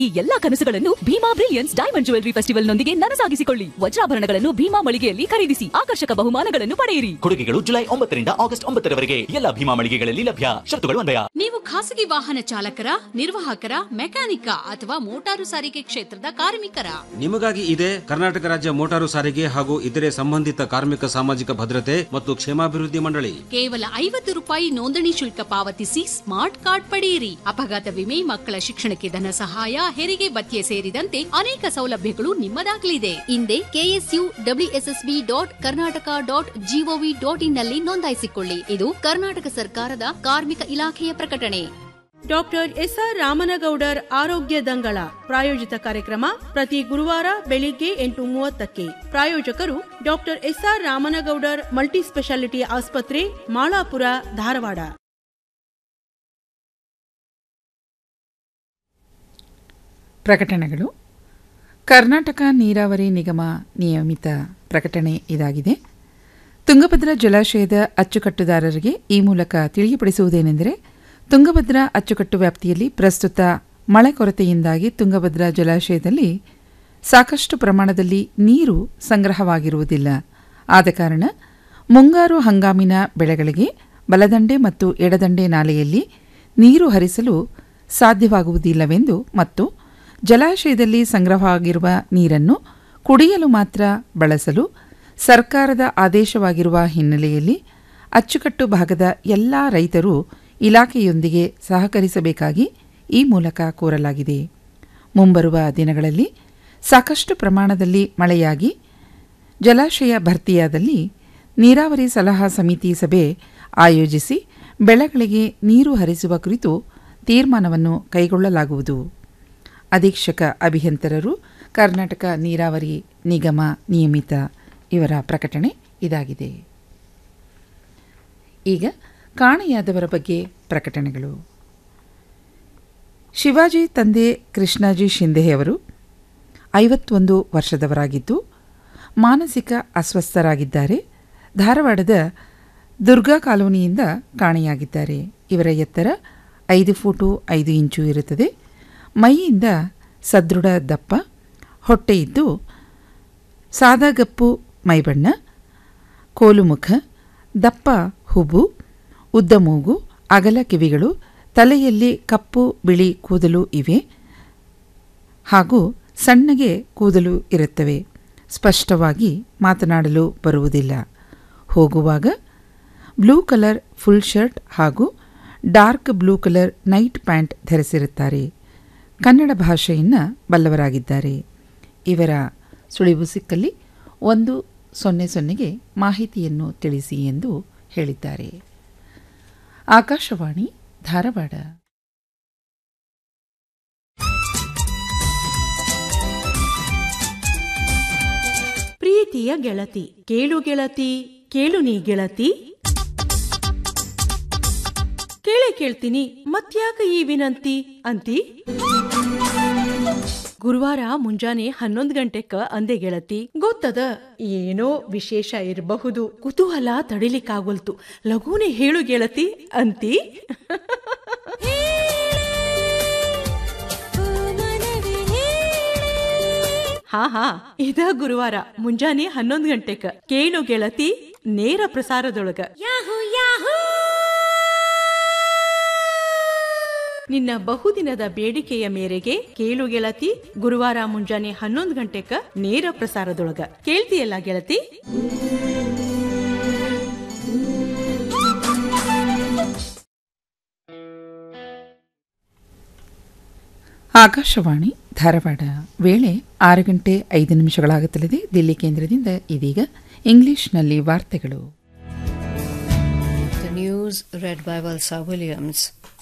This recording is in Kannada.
ಈ ಎಲ್ಲಾ ಕನಸುಗಳನ್ನು Bhima brilliance diamond jewellery festival ನೊಂದಿಗೆ ನನಸಾಗಿಸಿಕೊಳ್ಳಿ ವಜ್ರಾಭರಣಗಳನ್ನು ಭೀಮಾ ಮಳಿಗೆಯಲ್ಲಿ ಖರೀದಿಸಿ ಆಕರ್ಷಕ ಬಹುಮಾನಗಳನ್ನು ಪಡೆಯಿರಿ ಕೊಡುಗೆಗಳು ಜುಲೈ ಒಂಬತ್ತರಿಂದ ಆಗಸ್ಟ್ ಒಂಬತ್ತರವರೆಗೆ ಎಲ್ಲ ಭೀಮಾ ಮಳಿಗೆಗಳಲ್ಲಿ ಲಭ್ಯ ಶರತ್ತುಗಳು ಅನ್ವಯ ನೀವು ಖಾಸಗಿ ವಾಹನ ಚಾಲಕರ ನಿರ್ವಾಹಕರ ಮೆಕ್ಯಾನಿಕ ಅಥವಾ ಮೋಟಾರು ಸಾರಿಗೆ ಕ್ಷೇತ್ರದ ಕಾರ್ಮಿಕರ ನಿಮಗಾಗಿ ಇದೆ ಕರ್ನಾಟಕ ರಾಜ್ಯ ಮೋಟಾರು ಸಾರಿಗೆ ಹಾಗೂ ಇತರೆ ಸಂಬಂಧಿತ ಕಾರ್ಮಿಕ ಸಾಮಾಜಿಕ ಭದ್ರತೆ ಮತ್ತು ಕ್ಷೇಮಾಭಿವೃದ್ಧಿ ಮಂಡಳಿ ಕೇವಲ ಐವತ್ತು ರೂಪಾಯಿ ನೋಂದಣಿ ಶುಲ್ಕ ಪಾವತಿಸಿ ಸ್ಮಾರ್ಟ್ ಕಾರ್ಡ್ ಪಡೆಯಿರಿ ಅಪಘಾತ ವಿಮೆ ಮಕ್ಕಳ ಶಿಕ್ಷಣಕ್ಕೆ ಧನ ಸಹಾಯ ಹೆರಿಗೆ ಭತ್ಯೆ ಸೇರಿದಂತೆ ಅನೇಕ ಸೌಲಭ್ಯಗಳು ನಿಮ್ಮದಾಗಲಿದೆ ಹಿಂದೆ KSU WSSB dot Karnataka dot GOV dot in ನಲ್ಲಿ ನೋಂದಾಯಿಸಿಕೊಳ್ಳಿ ಇದು ಕರ್ನಾಟಕ ಸರ್ಕಾರದ ಕಾರ್ಮಿಕ ಇಲಾಖೆಯ ಪ್ರಕಟಣೆ ಡಾಕ್ಟರ್ ಎಸ್ಆರ್ ರಾಮನಗೌಡರ್ ಆರೋಗ್ಯ ದಂಗಳ ಪ್ರಾಯೋಜಿತ ಕಾರ್ಯಕ್ರಮ ಪ್ರತಿ ಗುರುವಾರ ಬೆಳಿಗ್ಗೆ ಎಂಟು ಮೂವತ್ತಕ್ಕೆ ಪ್ರಾಯೋಜಕರು doctor SR Ramanagoudar multi speciality ಆಸ್ಪತ್ರೆ ಮಾಳಾಪುರ ಧಾರವಾಡ ಪ್ರಕಟಣೆಗಳು ಕರ್ನಾಟಕ ನೀರಾವರಿ ನಿಗಮ ನಿಯಮಿತ ಪ್ರಕಟಣೆ ಇದಾಗಿದೆ ತುಂಗಭದ್ರಾ ಜಲಾಶಯದ ಅಚ್ಚುಕಟ್ಟುದಾರರಿಗೆ ಈ ಮೂಲಕ ತಿಳಿಯಪಡಿಸುವುದೇನೆಂದರೆ ತುಂಗಭದ್ರಾ ಅಚ್ಚುಕಟ್ಟು ವ್ಯಾಪ್ತಿಯಲ್ಲಿ ಪ್ರಸ್ತುತ ಮಳೆ ಕೊರತೆಯಿಂದಾಗಿ ತುಂಗಭದ್ರಾ ಜಲಾಶಯದಲ್ಲಿ ಸಾಕಷ್ಟು ಪ್ರಮಾಣದಲ್ಲಿ ನೀರು ಸಂಗ್ರಹವಾಗಿರುವುದಿಲ್ಲ ಆದ ಕಾರಣ ಮುಂಗಾರು ಹಂಗಾಮಿನ ಬೆಳೆಗಳಿಗೆ ಬಲದಂಡೆ ಮತ್ತು ಎಡದಂಡೆ ನಾಲೆಯಲ್ಲಿ ನೀರು ಹರಿಸಲು ಸಾಧ್ಯವಾಗುವುದಿಲ್ಲವೆಂದು ಮತ್ತು ಜಲಾಶಯದಲ್ಲಿ ಸಂಗ್ರಹವಾಗಿರುವ ನೀರನ್ನು ಕುಡಿಯಲು ಮಾತ್ರ ಬಳಸಲು ಸರ್ಕಾರದ ಆದೇಶವಾಗಿರುವ ಹಿನ್ನೆಲೆಯಲ್ಲಿ ಅಚ್ಚುಕಟ್ಟು ಭಾಗದ ಎಲ್ಲ ರೈತರು ಇಲಾಖೆಯೊಂದಿಗೆ ಸಹಕರಿಸಬೇಕಾಗಿ ಈ ಮೂಲಕ ಕೋರಲಾಗಿದೆ ಮುಂಬರುವ ದಿನಗಳಲ್ಲಿ ಸಾಕಷ್ಟು ಪ್ರಮಾಣದಲ್ಲಿ ಮಳೆಯಾಗಿ ಜಲಾಶಯ ಭರ್ತಿಯಾದಲ್ಲಿ ನೀರಾವರಿ ಸಲಹಾ ಸಮಿತಿ ಸಭೆ ಆಯೋಜಿಸಿ ಬೆಳೆಗಳಿಗೆ ನೀರು ಹರಿಸುವ ಕುರಿತು ತೀರ್ಮಾನವನ್ನು ಕೈಗೊಳ್ಳಲಾಗುವುದು ಅಧೀಕ್ಷಕ ಅಭಿಯಂತರರು ಕರ್ನಾಟಕ ನೀರಾವರಿ ನಿಗಮ ನಿಯಮಿತ ಇವರ ಪ್ರಕಟಣೆ ಇದಾಗಿದೆ ಈಗ ಕಾಣೆಯಾದವರ ಬಗ್ಗೆ ಪ್ರಕಟಣೆಗಳು ಶಿವಾಜಿ ತಂದೆ ಕೃಷ್ಣಾಜಿ ಶಿಂದೆಯವರು ಐವತ್ತೊಂದು ವರ್ಷದವರಾಗಿದ್ದು ಮಾನಸಿಕ ಅಸ್ವಸ್ಥರಾಗಿದ್ದಾರೆ ಧಾರವಾಡದ ದುರ್ಗಾ ಕಾಲೋನಿಯಿಂದ ಕಾಣೆಯಾಗಿದ್ದಾರೆ ಇವರ ಎತ್ತರ ಐದು ಫೂಟು ಐದು ಇಂಚು ಇರುತ್ತದೆ ಮೈಯಿಂದ ಸದೃಢ ದಪ್ಪ ಹೊಟ್ಟೆ ಇದ್ದು ಸಾದಾಗಪ್ಪು ಮೈಬಣ್ಣ ಕೋಲುಮುಖ ದಪ್ಪ ಹುಬ್ಬು ಉದ್ದ ಮೂಗು ಅಗಲ ಕಿವಿಗಳು ತಲೆಯಲ್ಲಿ ಕಪ್ಪು ಬಿಳಿ ಕೂದಲು ಇವೆ ಹಾಗೂ ಸಣ್ಣಗೆ ಕೂದಲು ಇರುತ್ತವೆ ಸ್ಪಷ್ಟವಾಗಿ ಮಾತನಾಡಲು ಬರುವುದಿಲ್ಲ ಹೋಗುವಾಗ ಬ್ಲೂ ಕಲರ್ ಫುಲ್ ಶರ್ಟ್ ಹಾಗೂ dark blue colour night pant ಧರಿಸಿರುತ್ತಾರೆ ಕನ್ನಡ ಭಾಷೆಯನ್ನು ಬಲ್ಲವರಾಗಿದ್ದಾರೆ ಇವರ ಸುಳಿವು ಸಿಕ್ಕಲ್ಲಿ ಒಂದು ಸೊನ್ನೆ ಸೊನ್ನೆಗೆ ಮಾಹಿತಿಯನ್ನು ತಿಳಿಸಿ ಎಂದು ಹೇಳಿದ್ದಾರೆ ಆಕಾಶವಾಣಿ ಧಾರವಾಡ ಪ್ರೀತಿಯ ಗೆಳತಿ ಕೇಳು ಗೆಳತಿ ಕೇಳು ನೀ ಗೆಳತಿ ಕೇಳೇ ಕೇಳ್ತೀನಿ ಮತ್ಯಾಕ ಈ ವಿನಂತಿ ಅಂತಿ ಗುರುವಾರ ಮುಂಜಾನೆ ಹನ್ನೊಂದ್ ಗಂಟೆಕ ಅಂದೆ ಗೆಳತಿ ಗೊತ್ತದ ಏನೋ ವಿಶೇಷ ಇರಬಹುದು ಕುತೂಹಲ ತಡಿಲಿಕ್ಕಾಗೋಲ್ತು ಲಘೂನೆ ಹೇಳು ಗೆಳತಿ ಅಂತಿ ಹಾ ಹಾ ಇದ ಗುರುವಾರ ಮುಂಜಾನೆ ಹನ್ನೊಂದ್ ಗಂಟೆಕ ಕೇಳು ಗೆಳತಿ ನೇರ ಪ್ರಸಾರದೊಳಗ ನಿನ್ನ ಬಹುದಿನದ ಬೇಡಿಕೆಯ ಮೇರೆಗೆ ಕೇಳು ಗೆಳತಿ ಗುರುವಾರ ಮುಂಜಾನೆ ಹನ್ನೊಂದು ಗಂಟೆಕ ನೇರ ಪ್ರಸಾರದೊಳಗ ಕೇಳ್ತಿಯಲ್ಲ ಗೆಳತಿ ಆಕಾಶವಾಣಿ ಧಾರವಾಡ ವೇಳೆ ಆರು ಗಂಟೆ ಐದು ನಿಮಿಷಗಳಾಗುತ್ತಲಿದೆ ದಿಲ್ಲಿ ಕೇಂದ್ರದಿಂದ ಇದೀಗ ಇಂಗ್ಲಿಷ್ನಲ್ಲಿ ವಾರ್ತೆಗಳು The news read by Valsa Williams.